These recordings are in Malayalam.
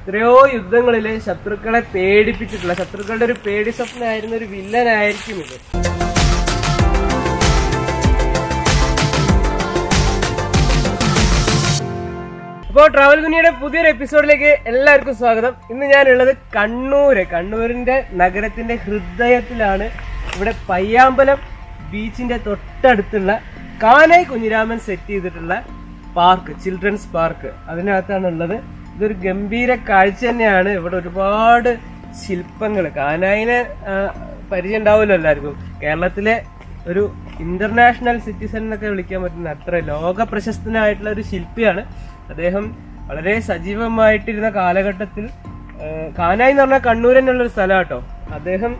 എത്രയോ യുദ്ധങ്ങളില് ശത്രുക്കളെ പേടിപ്പിച്ചിട്ടുള്ള ശത്രുക്കളുടെ ഒരു പേടി സ്വപ്നമായിരുന്ന ഒരു വില്ലനായിരിക്കും ഇത് അപ്പോൾ ട്രാവൽ കുനിയുടെ പുതിയൊരു എപ്പിസോഡിലേക്ക് എല്ലാവർക്കും സ്വാഗതം ഇന്ന് ഞാനുള്ളത് കണ്ണൂര് കണ്ണൂരിന്റെ നഗരത്തിന്റെ ഹൃദയത്തിലാണ് ഇവിടെ പയ്യാമ്പലം ബീച്ചിന്റെ തൊട്ടടുത്തുള്ള കാനായി കുഞ്ഞിരാമൻ സെറ്റ് ചെയ്തിട്ടുള്ള പാർക്ക് ചിൽഡ്രൻസ് പാർക്ക് അതിനകത്താണ് ഉള്ളത് ഇതൊരു ഗംഭീര കാഴ്ച തന്നെയാണ് ഇവിടെ ഒരുപാട് ശില്പങ്ങൾ കാനായിനെ ആ, പരിചയം ഉണ്ടാവുമല്ലോ എല്ലാവർക്കും കേരളത്തിലെ ഒരു ഇന്റർനാഷണൽ സിറ്റിസൺ എന്നൊക്കെ വിളിക്കാൻ പറ്റുന്ന അത്ര ലോക പ്രശസ്തനായിട്ടുള്ള ഒരു ശില്പിയാണ് അദ്ദേഹം വളരെ സജീവമായിട്ടിരുന്ന കാലഘട്ടത്തിൽ ആ, കാനായി എന്ന് പറഞ്ഞാൽ കണ്ണൂർ തന്നെയുള്ള ഒരു സ്ഥലം കേട്ടോ അദ്ദേഹം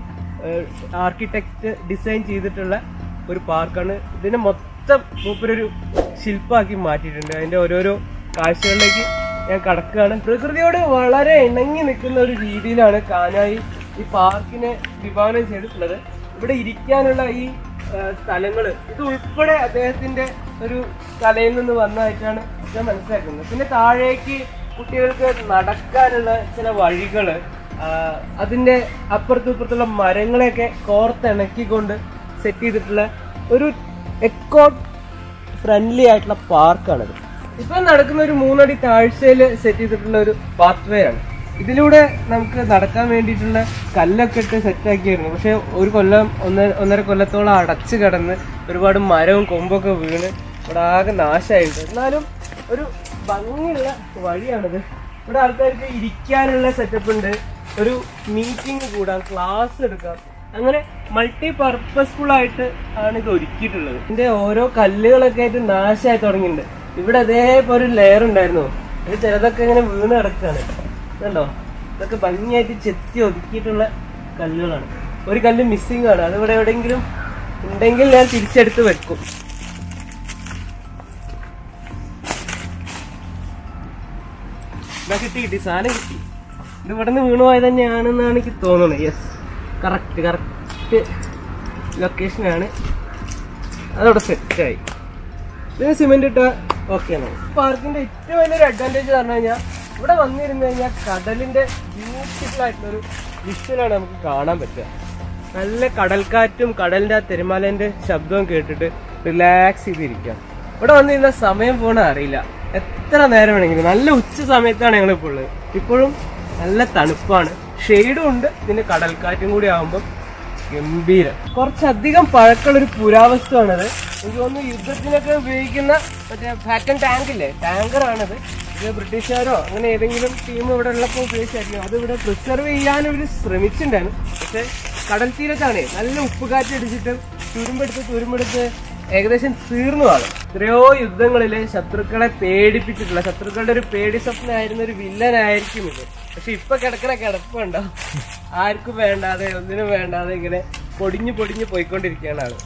ആർക്കിടെക്ട് ഡിസൈൻ ചെയ്തിട്ടുള്ള ഒരു പാർക്കാണ് ഇതിനെ മൊത്തം മൂപ്പരൊരു ശില്പമാക്കി മാറ്റിയിട്ടുണ്ട് അതിന്റെ ഓരോരോ കാഴ്ചകളിലേക്ക് ഞാൻ കടക്കുകയാണ് പ്രകൃതിയോട് വളരെ ഇണങ്ങി നിൽക്കുന്ന ഒരു രീതിയിലാണ് കാനായി ഈ പാർക്കിനെ വിഭാവനം ചെയ്തിട്ടുള്ളത് ഇവിടെ ഇരിക്കാനുള്ള ഈ സ്ഥലങ്ങൾ ഇത് ഉൾപ്പെടെ അദ്ദേഹത്തിന്റെ ഒരു കലയിൽ നിന്ന് വന്നതായിട്ടാണ് ഞാൻ മനസ്സിലാക്കുന്നത് പിന്നെ താഴേക്ക് കുട്ടികൾക്ക് നടക്കാനുള്ള ചില വഴികള് ആ, അതിന്റെ അപ്പുറത്തും ഇപ്പുറത്തുള്ള മരങ്ങളെയൊക്കെ കോർത്തിണക്കിക്കൊണ്ട് സെറ്റ് ചെയ്തിട്ടുള്ള ഒരു എക്കോ ഫ്രണ്ട്ലി ആയിട്ടുള്ള പാർക്കാണിത് ഇപ്പൊ നടക്കുന്ന ഒരു മൂന്നടി താഴ്ചയിൽ സെറ്റ് ചെയ്തിട്ടുള്ള ഒരു പാത്ത് വേ ആണ് ഇതിലൂടെ നമുക്ക് നടക്കാൻ വേണ്ടിയിട്ടുള്ള കല്ലൊക്കെ ഇട്ട് സെറ്റ് ആക്കിയായിരുന്നു പക്ഷെ ഒരു കൊല്ലം ഒന്ന് ഒന്നര കൊല്ലത്തോളം അടച്ചു കിടന്ന് ഒരുപാട് മരവും കൊമ്പൊക്കെ വീണ് ഇവിടെ ആകെ നാശമായിട്ടുണ്ട് എന്നാലും ഒരു ഭംഗിയുള്ള വഴിയാണിത് ഇവിടെ ആൾക്കാർക്ക് ഇരിക്കാനുള്ള സെറ്റപ്പ് ഉണ്ട് ഒരു മീറ്റിംഗ് കൂടാം ക്ലാസ് എടുക്കാം അങ്ങനെ മൾട്ടി പർപ്പസ്ഫുൾ ആയിട്ട് ആണ് ഇത് ഒരുക്കിയിട്ടുള്ളത് ഇതിന്റെ ഓരോ കല്ലുകളൊക്കെ ആയിട്ട് നാശമായി തുടങ്ങിയിട്ടുണ്ട് ഇവിടെ അതേപോലെ ഒരു ലെയർ ഉണ്ടായിരുന്നു ഇത് ചിലതൊക്കെ ഇങ്ങനെ വീണ് കിടക്കാണ് കണ്ടോ ഇതൊക്കെ ഭംഗിയായിട്ട് ചെത്തി ഒതുക്കിയിട്ടുള്ള കല്ലുകളാണ് ഒരു കല്ല് മിസ്സിംഗ് ആണ് അത് ഇവിടെ എവിടെയെങ്കിലും ഉണ്ടെങ്കിൽ ഞാൻ തിരിച്ചെടുത്ത് വെക്കും ഇതാ കിട്ടി കിട്ടി സാധനം കിട്ടി ഇത് ഇവിടെ നിന്ന് വീണു പോയത് തന്നെയാണെന്നാണ് എനിക്ക് തോന്നുന്നത് യെസ് കറക്റ്റ് കറക്റ്റ് ലൊക്കേഷനാണ് അതവിടെ സെറ്റായി ഇതിന് സിമെന്റ് ഇട്ട ഓക്കെ ആണ് പാർക്കിന്റെ ഏറ്റവും വലിയൊരു അഡ്വാൻറ്റേജ് പറഞ്ഞു കഴിഞ്ഞാൽ ഇവിടെ വന്നിരുന്നു കഴിഞ്ഞാൽ കടലിന്റെ ബ്യൂട്ടിഫുൾ ആയിട്ടുള്ള ഒരു വിഷ്വലാണ് നമുക്ക് കാണാൻ പറ്റുക നല്ല കടൽക്കാറ്റും കടലിന്റെ ആ തിരമാലേന്റെ ശബ്ദവും കേട്ടിട്ട് റിലാക്സ് ചെയ്തിരിക്കാം ഇവിടെ വന്നിരുന്ന സമയം പോണ അറിയില്ല എത്ര നേരം വേണമെങ്കിലും നല്ല ഉച്ച സമയത്താണ് ഞങ്ങൾ ഇപ്പോൾ ഉള്ളത് ഇപ്പോഴും നല്ല തണുപ്പാണ് ഷെയ്ഡും ഉണ്ട് ഇതിന്റെ കടൽക്കാറ്റും കൂടി ആകുമ്പോൾ ഗംഭീരം കുറച്ചധികം പഴക്കമുള്ള ഒരു പുരാവസ്തുവാണത് എനിക്ക് തോന്നുന്നു യുദ്ധത്തിനൊക്കെ ഉപയോഗിക്കുന്ന മറ്റേ ഫാറ്റൻ ടാങ്ക് ഇല്ലേ ടാങ്കർ ആണത് ഇത് ബ്രിട്ടീഷുകാരോ അങ്ങനെ ഏതെങ്കിലും ടീം ഇവിടെ ഉള്ളപ്പോൾ ഉപയോഗിച്ചായിരിക്കും അത് ഇവിടെ പ്രിസർവ് ചെയ്യാൻ ഇവർ ശ്രമിച്ചിട്ടുണ്ടായിരുന്നു പക്ഷെ കടൽ തീരത്താണ് നല്ല ഉപ്പുകാറ്റ് അടിച്ചിട്ട് തുരുമ്പെടുത്ത് തുരുമ്പെടുത്ത് ഏകദേശം തീർന്നു ആണ് എത്രയോ യുദ്ധങ്ങളില് ശത്രുക്കളെ പേടിപ്പിച്ചിട്ടുള്ള ശത്രുക്കളുടെ ഒരു പേടി സ്വപ്നമായിരുന്ന ഒരു വില്ലനായിരിക്കും ഇത് പക്ഷെ ഇപ്പൊ കിടക്കണ കിടപ്പുണ്ടോ ആർക്കും വേണ്ടാതെ ഒന്നിനും വേണ്ടാതെ ഇങ്ങനെ പൊടിഞ്ഞു പൊടിഞ്ഞു പോയിക്കൊണ്ടിരിക്കുകയാണ് ആള്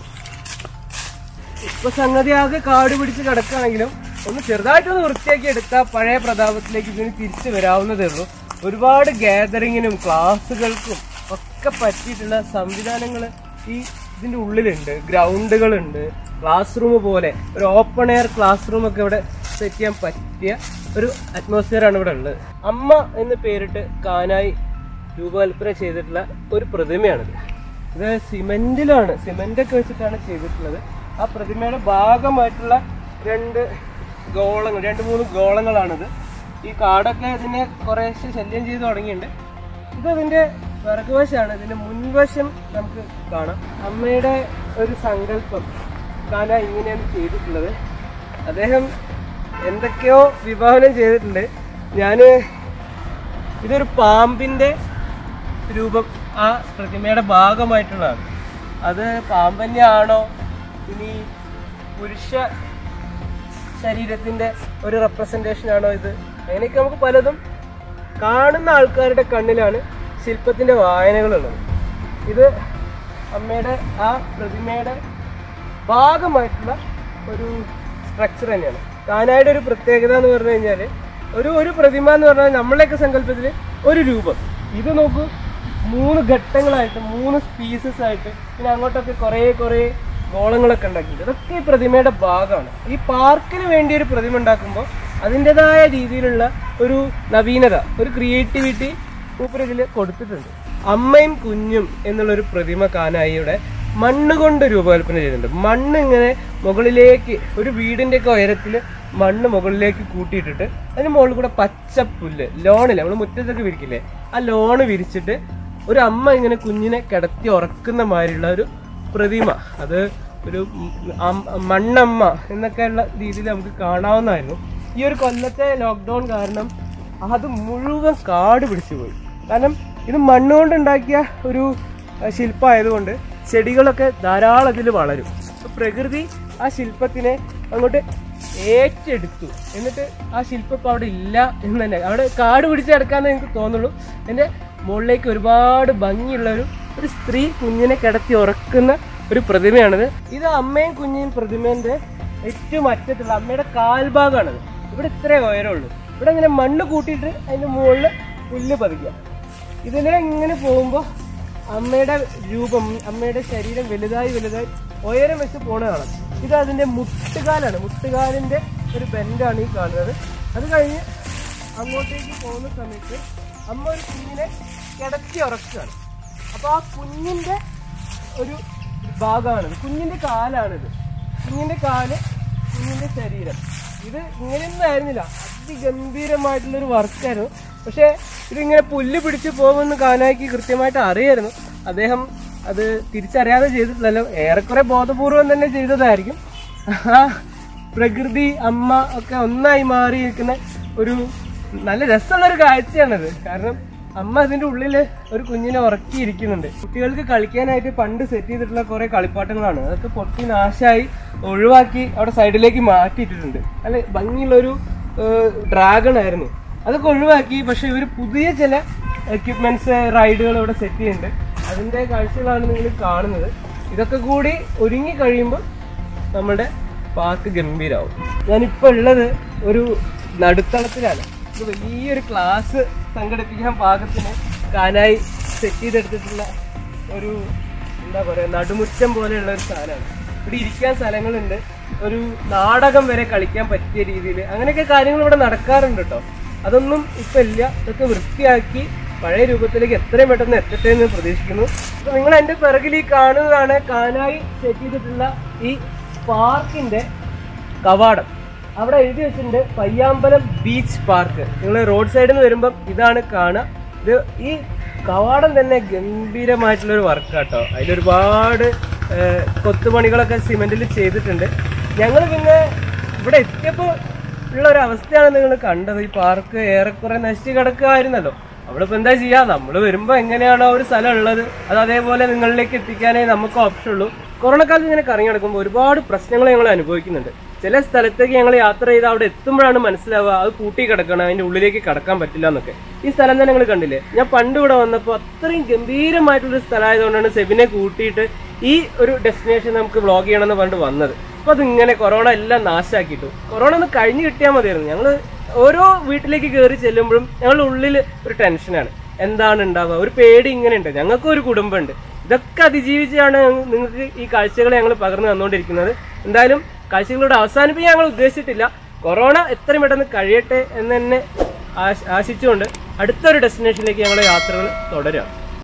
ഇപ്പൊ സംഗതി ആകെ കാട് പിടിച്ച് കിടക്കുകയാണെങ്കിലും ഒന്ന് ചെറുതായിട്ടൊന്ന് വൃത്തിയാക്കി എടുത്താൽ പഴയ പ്രതാപത്തിലേക്ക് ഇതിന് തിരിച്ചു വരാവുന്നതേ ഉള്ളൂ ഒരുപാട് ഗ്യാതറിങ്ങിനും ക്ലാസ്സുകൾക്കും ഒക്കെ പറ്റിയിട്ടുള്ള സംവിധാനങ്ങൾ ഈ ഇതിന്റെ ഉള്ളിലുണ്ട് ഗ്രൗണ്ടുകളുണ്ട് ക്ലാസ് റൂം പോലെ ഒരു ഓപ്പൺ എയർ ക്ലാസ് റൂം ഒക്കെ ഇവിടെ സെറ്റ് ചെയ്യാൻ പറ്റിയ ഒരു അറ്റ്മോസ്ഫിയർ ആണ് ഇവിടെ ഉള്ളത് അമ്മ എന്ന് പേരിട്ട് കാനായി രൂപകൽപ്പന ചെയ്തിട്ടുള്ള ഒരു പ്രതിമയാണിത് ഇത് സിമെന്റിലാണ് സിമെന്റ് ഒക്കെ വെച്ചിട്ടാണ് ചെയ്തിട്ടുള്ളത് ആ പ്രതിമയുടെ ഭാഗമായിട്ടുള്ള രണ്ട് ഗോളങ്ങൾ രണ്ട് മൂന്ന് ഗോളങ്ങളാണിത് ഈ കാടൊക്കെ ഇതിനെ കുറേശ്ശെ ശല്യം ചെയ്ത് തുടങ്ങിയിട്ടുണ്ട് ഇത് അതിന്റെ പിറകുവശമാണ് ഇതിന്റെ മുൻവശം നമുക്ക് കാണാം അമ്മയുടെ ഒരു സങ്കല്പം കാന ഇങ്ങനെയാണ് ചെയ്തിട്ടുള്ളത് അദ്ദേഹം എന്തൊക്കെയോ വിഭാവനം ചെയ്തിട്ടുണ്ട് ഞാന് ഇതൊരു പാമ്പിന്റെ രൂപം ആ പ്രതിമയുടെ ഭാഗമായിട്ടുള്ളതാണ് അത് പാമ്പ് തന്നെയാണോ ഇനി പുരുഷ ശരീരത്തിന്റെ ഒരു റെപ്രസെന്റേഷൻ ആണോ ഇത് അങ്ങനെയൊക്കെ നമുക്ക് പലതും കാണുന്ന ആൾക്കാരുടെ കണ്ണിലാണ് ശില്പത്തിന്റെ വായനകളുള്ളത് ഇത് അമ്മയുടെ ആ പ്രതിമയുടെ ഭാഗമായിട്ടുള്ള ഒരു സ്ട്രക്ചർ തന്നെയാണ് കാനായുടെ ഒരു പ്രത്യേകത എന്ന് പറഞ്ഞു കഴിഞ്ഞാൽ ഒരു ഒരു പ്രതിമ എന്ന് പറഞ്ഞാൽ നമ്മളെയൊക്കെ സങ്കല്പത്തിൽ ഒരു രൂപം ഇത് നോക്കൂ മൂന്ന് ഘട്ടങ്ങളായിട്ട് മൂന്ന് പീസസ് ആയിട്ട് പിന്നെ അങ്ങോട്ടൊക്കെ കുറേ കുറേ ഗോളങ്ങളൊക്കെ ഉണ്ടാക്കിയിട്ട് ഇതൊക്കെ ഈ പ്രതിമയുടെ ഭാഗമാണ് ഈ പാർക്കിന് വേണ്ടി ഒരു പ്രതിമ ഉണ്ടാക്കുമ്പോൾ അതിൻ്റെതായ രീതിയിലുള്ള ഒരു നവീനത ഒരു ക്രിയേറ്റിവിറ്റി മൂപ്പരിതിൽ കൊടുത്തിട്ടുണ്ട് അമ്മയും കുഞ്ഞും എന്നുള്ളൊരു പ്രതിമ കാനായിയുടെ മണ്ണ് കൊണ്ട് രൂപകൽപ്പന ചെയ്തിട്ടുണ്ട് മണ്ണ് ഇങ്ങനെ മുകളിലേക്ക് ഒരു വീടിന്റെ ഒക്കെ ഉയരത്തിൽ മണ്ണ് മുകളിലേക്ക് കൂട്ടിയിട്ടിട്ട് അതിന് മുകളിൽ കൂടെ പച്ചപ്പുല്ല് ലോണില് നമ്മൾ മുറ്റത്തൊക്കെ വിരിക്കില്ലേ ആ ലോണ് വിരിച്ചിട്ട് ഒരു അമ്മ ഇങ്ങനെ കുഞ്ഞിനെ കിടത്തി ഉറക്കുന്ന മാതിരിയുള്ള ഒരു പ്രതിമ അത് ഒരു അം- മണ്ണമ്മ എന്നൊക്കെയുള്ള രീതിയിൽ നമുക്ക് കാണാവുന്നതായിരുന്നു ഈ ഒരു കൊല്ലത്തെ ലോക്ക്ഡൗൺ കാരണം അത് മുഴുവൻ കാട് പിടിച്ചു പോയി കാരണം ഇത് മണ്ണുകൊണ്ട് ഉണ്ടാക്കിയ ഒരു അഹ്, ശില്പമായതുകൊണ്ട് ചെടികളൊക്കെ ധാരാളം ഇതിൽ വളരും അപ്പൊ പ്രകൃതി ആ ശില്പത്തിനെ അങ്ങോട്ട് ഏറ്റെടുത്തു എന്നിട്ട് ആ ശില്പം ഇപ്പൊ അവിടെ ഇല്ല എന്ന് തന്നെ അവിടെ കാട് പിടിച്ചെടുക്കാന്ന് എനിക്ക് തോന്നുള്ളൂ എൻ്റെ മുകളിലേക്ക് ഒരുപാട് ഭംഗിയുള്ള ഒരു ഒരു സ്ത്രീ കുഞ്ഞിനെ കിടത്തി ഉറക്കുന്ന ഒരു പ്രതിമയാണിത് ഇത് അമ്മയും കുഞ്ഞിയും പ്രതിമേന്റെ ഏറ്റവും അറ്റത്തുള്ള അമ്മയുടെ കാൽഭാഗമാണിത് ഇവിടെ ഇത്രേ ഉയരമുള്ളൂ ഇവിടെ ഇങ്ങനെ മണ്ണ് കൂട്ടിയിട്ട് അതിന്റെ മുകളിൽ പുല്ല് പതിക്കുക ഇതിലെ ഇങ്ങനെ പോകുമ്പോൾ അമ്മയുടെ രൂപം അമ്മയുടെ ശരീരം വലുതായി വലുതായി ഉയരം വെച്ച് പോണ കാണാം ഇത് അതിന്റെ മുട്ടുകാലാണ് മുട്ടുകാലിന്റെ ഒരു ബെൻഡാണ് ഈ കാണുന്നത് അത് കഴിഞ്ഞ് അങ്ങോട്ടേക്ക് പോകുന്ന സമയത്ത് അമ്മ ഒരു കുഞ്ഞിനെ കിടത്തി ഉറക്കുകയാണ് അപ്പൊ ആ കുഞ്ഞിന്റെ ഒരു ഭാഗമാണിത് കുഞ്ഞിന്റെ കാലാണിത് കുഞ്ഞിന്റെ കാല് കുഞ്ഞിന്റെ ശരീരം ഇത് ഇങ്ങനെയൊന്നും ആയിരുന്നില്ല അതിഗംഭീരമായിട്ടുള്ള ഒരു വർക്കായിരുന്നു പക്ഷെ ഇതിങ്ങനെ പുല്ല് പിടിച്ച് പോകുമെന്ന് കാനായിക്ക് കൃത്യമായിട്ട് അറിയായിരുന്നു അദ്ദേഹം അത് തിരിച്ചറിയാതെ ചെയ്തിട്ടില്ലല്ലോ ഏറെക്കുറെ ബോധപൂർവം തന്നെ ചെയ്തതായിരിക്കും ആ പ്രകൃതി അമ്മ ഒക്കെ ഒന്നായി മാറിയിരിക്കുന്ന ഒരു നല്ല രസമുള്ള ഒരു കാഴ്ചയാണിത് കാരണം അമ്മ അതിന്റെ ഉള്ളിൽ ഒരു കുഞ്ഞിനെ ഉറക്കിയിരിക്കുന്നുണ്ട് കുട്ടികൾക്ക് കളിക്കാനായിട്ട് പണ്ട് സെറ്റ് ചെയ്തിട്ടുള്ള കുറെ കളിപ്പാട്ടങ്ങളാണ് അതൊക്കെ പൊട്ടി നാശമായി ഒഴിവാക്കി അവിടെ സൈഡിലേക്ക് മാറ്റിയിട്ടിട്ടുണ്ട് അല്ലെ ഭംഗിയുള്ള ഒരു ഡ്രാഗൺ ആയിരുന്നു അതൊക്കെ ഒഴിവാക്കി പക്ഷെ ഇവർ പുതിയ ചില എക്യുപ്മെന്റ്സ് റൈഡുകൾ ഇവിടെ സെറ്റ് ചെയ്യുന്നുണ്ട് അതിന്റെ കാഴ്ചകളാണ് നിങ്ങൾ കാണുന്നത് ഇതൊക്കെ കൂടി ഒരുങ്ങി കഴിയുമ്പോൾ നമ്മുടെ പാർക്ക് ഗംഭീരാവും ഞാനിപ്പോൾ ഉള്ളത് ഒരു നടുത്തളത്തിലാണ് ഇത് വലിയൊരു ക്ലാസ് സംഘടിപ്പിക്കാൻ പാകത്തിന് കാനായി സെറ്റ് ചെയ്തെടുത്തിട്ടുള്ള ഒരു എന്താ പറയുക നടുമുറ്റം പോലെയുള്ള ഒരു സാധനമാണ് ഇവിടെ ഇരിക്കാൻ സ്ഥലങ്ങളുണ്ട് ഒരു നാടകം വരെ കളിക്കാൻ പറ്റിയ രീതിയിൽ അങ്ങനെയൊക്കെ കാര്യങ്ങൾ ഇവിടെ നടക്കാറുണ്ട് കേട്ടോ അതൊന്നും ഇപ്പൊ ഇല്ല ഇതൊക്കെ വൃത്തിയാക്കി പഴയ രൂപത്തിലേക്ക് എത്രയും പെട്ടെന്ന് എത്തട്ടെ എന്ന് പ്രതീക്ഷിക്കുന്നു അപ്പൊ നിങ്ങൾ എന്റെ പിറകിൽ ഈ കാണുന്നതാണ് കാനായി സെറ്റ് ചെയ്തിട്ടുള്ള ഈ പാർക്കിന്റെ കവാടം അവിടെ എഴുതി വെച്ചിട്ടുണ്ട് പയ്യാമ്പലം ബീച്ച് പാർക്ക് നിങ്ങൾ റോഡ് സൈഡിൽ നിന്ന് വരുമ്പം ഇതാണ് കാണുക ഇത് ഈ കവാടം തന്നെ ഗംഭീരമായിട്ടുള്ള ഒരു വർക്ക് കേട്ടോ അതിലൊരുപാട് ഏഹ്, കൊത്തുപണികളൊക്കെ സിമെന്റിൽ ചെയ്തിട്ടുണ്ട് ഞങ്ങൾ പിന്നെ ഇവിടെ എത്തിയപ്പോൾ ഉള്ള ഒരു അവസ്ഥയാണ് നിങ്ങൾ കണ്ടത് ഈ പാർക്ക് ഏറെക്കുറെ നശിച്ചു കിടക്കുമായിരുന്നല്ലോ അവിടെ ഇപ്പൊ എന്താ ചെയ്യാ നമ്മൾ വരുമ്പോ എങ്ങനെയാണോ ഒരു സ്ഥലം ഉള്ളത് അത് അതേപോലെ നിങ്ങളിലേക്ക് എത്തിക്കാനേ നമുക്ക് ഓപ്ഷൻ ഉള്ളൂ കൊറോണ കാലത്ത് ഇങ്ങനെ കറങ്ങി നടക്കുമ്പോൾ ഒരുപാട് പ്രശ്നങ്ങൾ ഞങ്ങൾ അനുഭവിക്കുന്നുണ്ട് ചില സ്ഥലത്തേക്ക് ഞങ്ങൾ യാത്ര ചെയ്ത് അവിടെ എത്തുമ്പോഴാണ് മനസ്സിലാവുക അത് കൂട്ടി കിടക്കണം അതിന്റെ ഉള്ളിലേക്ക് കടക്കാൻ പറ്റില്ല എന്നൊക്കെ ഈ സ്ഥലം തന്നെ നിങ്ങൾ കണ്ടില്ലേ ഞാൻ പണ്ട് ഇവിടെ വന്നപ്പോൾ അത്രയും ഗംഭീരമായിട്ടുള്ള സ്ഥലമായതുകൊണ്ടാണ് സെബിനെ കൂട്ടിയിട്ട് ഈ ഒരു ഡെസ്റ്റിനേഷൻ നമുക്ക് വ്ളോഗ് ചെയ്യണമെന്ന് പറഞ്ഞിട്ട് വന്നത് അപ്പൊ അതിങ്ങനെ കൊറോണ എല്ലാം നാശാക്കിയിട്ടു കൊറോണ ഒന്ന് കഴിഞ്ഞു കിട്ടിയാൽ മതിയായിരുന്നു ഞങ്ങൾ ഓരോ വീട്ടിലേക്ക് കയറി ചെല്ലുമ്പോഴും ഞങ്ങളുടെ ഉള്ളിൽ ഒരു ടെൻഷനാണ് എന്താണ് ഉണ്ടാവുക ഒരു പേടി ഇങ്ങനെ ഉണ്ട് ഞങ്ങൾക്കും ഒരു കുടുംബമുണ്ട് ഇതൊക്കെ അതിജീവിച്ചാണ് നിങ്ങൾക്ക് ഈ കാഴ്ചകൾ ഞങ്ങൾ പകർന്നു തന്നുകൊണ്ടിരിക്കുന്നത് എന്തായാലും കാഴ്ചകളോട് അവസാനിപ്പിക്കാൻ ഞങ്ങൾ ഉദ്ദേശിച്ചിട്ടില്ല കൊറോണ എത്രയും പെട്ടെന്ന് കഴിയട്ടെ എന്ന് തന്നെ ആശ- ആശിച്ചുകൊണ്ട് അടുത്തൊരു ഡെസ്റ്റിനേഷനിലേക്ക് ഞങ്ങളുടെ യാത്രകൾ തുടരാം